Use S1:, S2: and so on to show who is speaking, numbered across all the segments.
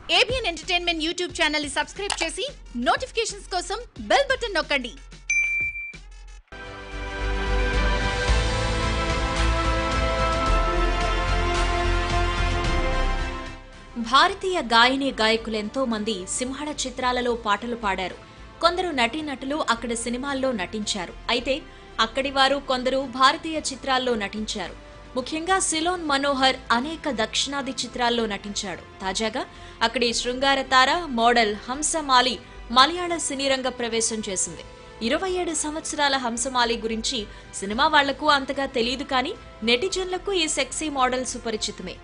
S1: ABN entertainment YouTube channel ని subscribe చేసి notifications కోసం బెల్ బటన్ నొక్కండి
S2: భారతీయ గాయని గాయకులెంతో మంది సింహళ చిత్రాలలో పాటలు పాడారు కొందరు నటీనటులు అక్కడ సినిమాల్లో నటించారు అయితే అక్కడి వారు కొందరు భారతీయ చిత్రాల్లో నటించారు ముఖ్యంగా సిలోన్ మనోహర్ అనేక దక్షిణాది చిత్రాల్లో నటించాడు తాజాగా అక్కడి శృంగార తార మోడల్ హంసమాలి మలయాళ సినీ రంగ ప్రవేశం చేసింది ఇరవై ఏడు సంవత్సరాల హంసమాలి గురించి సినిమా వాళ్లకు అంతగా తెలియదు కానీ నెటిజన్లకు ఈ సెక్సీ మోడల్ సుపరిచితమే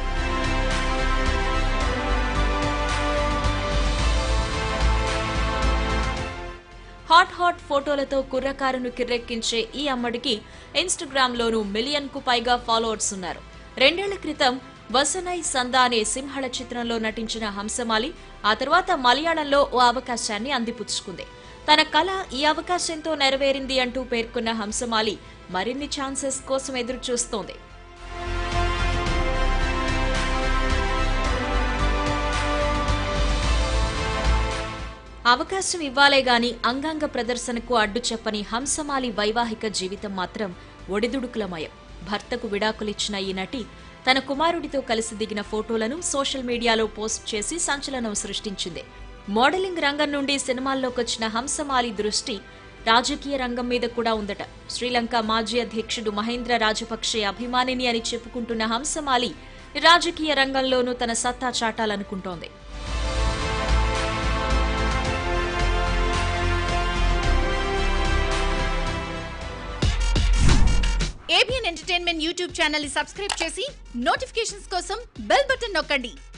S2: హాట్ హాట్ ఫోటోలతో కుర్రకారును కిర్రెక్కించే ఈ అమ్మడికి ఇన్స్టాగ్రామ్ లోనూ మిలియన్ కు పైగా ఫాలోవర్స్ ఉన్నారు రెండేళ్ల క్రితం వసనై సందా అనే సింహళ చిత్రంలో నటించిన హంసమాలి ఆ తర్వాత మలయాళంలో ఓ అవకాశాన్ని అందిపుచ్చుకుంది తన కళ ఈ అవకాశంతో నెరవేరింది అంటూ పేర్కొన్న హంసమాలి మరిన్ని ఛాన్సెస్ కోసం ఎదురు చూస్తోంది అవకాశం ఇవ్వాలే గాని అంగాంగ ప్రదర్శనకు అడ్డు చెప్పని హంసమాలి వైవాహిక జీవితం మాత్రం ఒడిదుడుకులమయం భర్తకు విడాకులిచ్చిన ఈ నటి తన కుమారుడితో కలిసి దిగిన ఫోటోలను సోషల్ మీడియాలో పోస్ట్ చేసి సంచలనం సృష్టించింది మోడలింగ్ రంగం నుండి సినిమాల్లోకొచ్చిన హంసమాలి దృష్టి రాజకీయ రంగం మీద కూడా ఉందట శ్రీలంక మాజీ అధ్యక్షుడు మహేంద్ర రాజపక్షే అభిమానిని అని చెప్పుకుంటున్న హంసమాలి రాజకీయ రంగంలోనూ తన సత్తా చాటాలనుకుంటోంది
S1: ఏబిఎన్ ఎంటర్టైన్మెంట్ యూట్యూబ్ ఛానల్ ని సబ్స్క్రైబ్ చేసి నోటిఫికేషన్స్ కోసం బెల్ బటన్ నొక్కండి